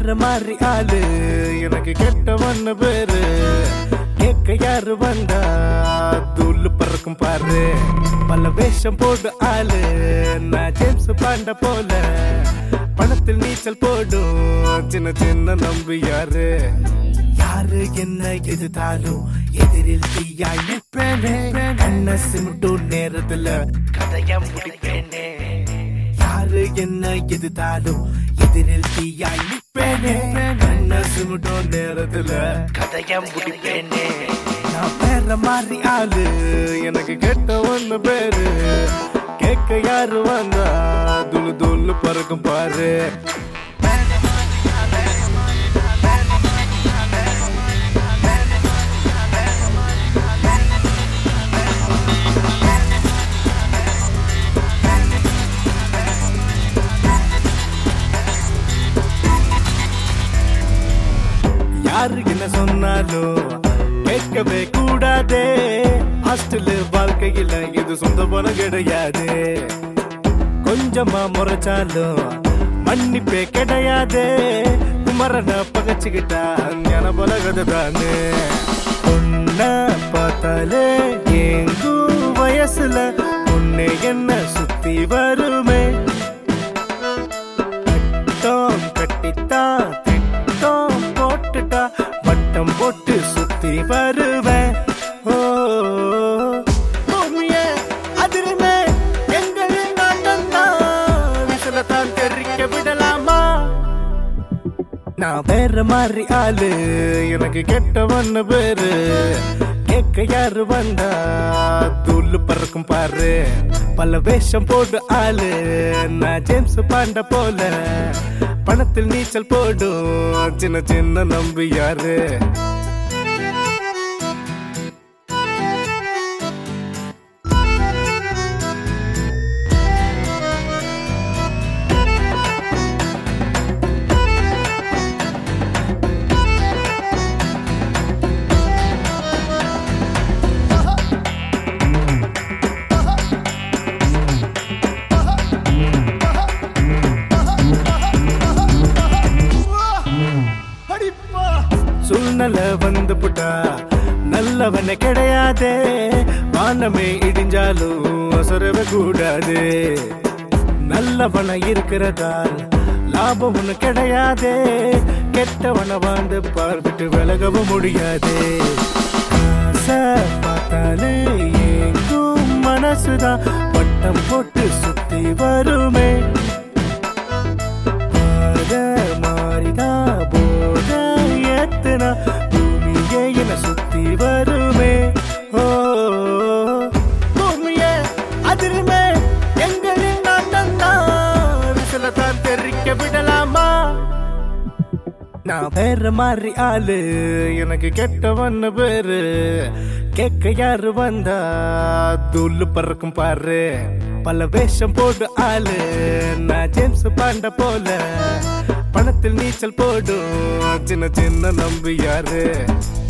வேற மாதிரி ஆளு எனக்கு கெட்டவன்னு பேரு கேட்க யாரு வந்தா தூள் பறக்கும் பாரு பல வேஷம் போடு ஆளு நான் ஜேம்ஸ் பாண்ட போல பணத்தில் நீச்சல் போடும் சின்ன சின்ன நம்பி யாரு யாரு என்ன எதிர்த்தாலும் எதிரில் தீயாய் நிற்பேனே கண்ண சிமிட்டும் நேரத்துல கதைய முடிப்பேனே யாரு என்ன எதிர்த்தாலும் எதிரில் தீயாய் நிற்பேனே கண்ண சிமிட்டும் நேரத்துல கதைய முடிப்பேனே நான் வேற மாதிரி ஆளு எனக்கு கெட்ட ஒண்ணு பேரு கேட்க யாரு வந்தா துளு துளு பறக்கும் பாரு யாரு என்ன சொன்னாலும் கேட்கவே கூடாதே ஹாஸ்டல் வாழ்க்கையில இது சொந்த பணம் கிடையாது கொஞ்சமா முறைச்சாலும் மன்னிப்பே கிடையாது குமரனை பகச்சுக்கிட்டா ஞான போல கதை தானே பொண்ண பார்த்தாலே எங்கும் வயசுல பொண்ணு என்ன சுத்தி வருமே கட்டம் கட்டித்தா திட்டம் போட்டுட்டா வட்டம் போட்டு சுத்தி வருவேன் ஓ பூமியே அதிருமே எங்களின் நாட்டம் தான் விசில தான் தெரிக்க விடலாமா நான் வேற மாதிரி ஆளு எனக்கு கெட்டவன்னு பேரு கேட்க யாரு வந்தா தூள் பறக்கும் பாரு பல வேஷம் போடு ஆளு நான் ஜேம்ஸ் பாண்ட போல பணத்தில் நீச்சல் போடும் சின்ன சின்ன நம்பி யாரு சூழ்நிலை வந்து புட்டா நல்லவன கிடையாதே வானமே இடிஞ்சாலும் அசரவே கூடாது நல்லவன இருக்கிறதால் லாபம் ஒண்ணு கிடையாதே கெட்டவன வாழ்ந்து பார்த்துட்டு விலகவும் முடியாது ஆசை பார்த்தாலே எங்கும் மனசுதான் வட்டம் போட்டு சுத்தி வருமே பாத மாறிதா போத ஏத்துனா பூமியே என சுத்தி வருமே ஓ பூமியே அதிருமே எங்களின் நாட்டம் தான் விசில தான் தெரிக்க விடலாமா நான் வேற மாதிரி ஆளு எனக்கு கெட்டவன்னு பேரு கேட்க யாரு வந்தா தூள் பறக்கும் பாரு பல வேஷம் போடு ஆளு நான் ஜேம்ஸ் பாண்ட போல பணத்தில் நீச்சல் போடும் சின்ன சின்ன நம்பி யாரு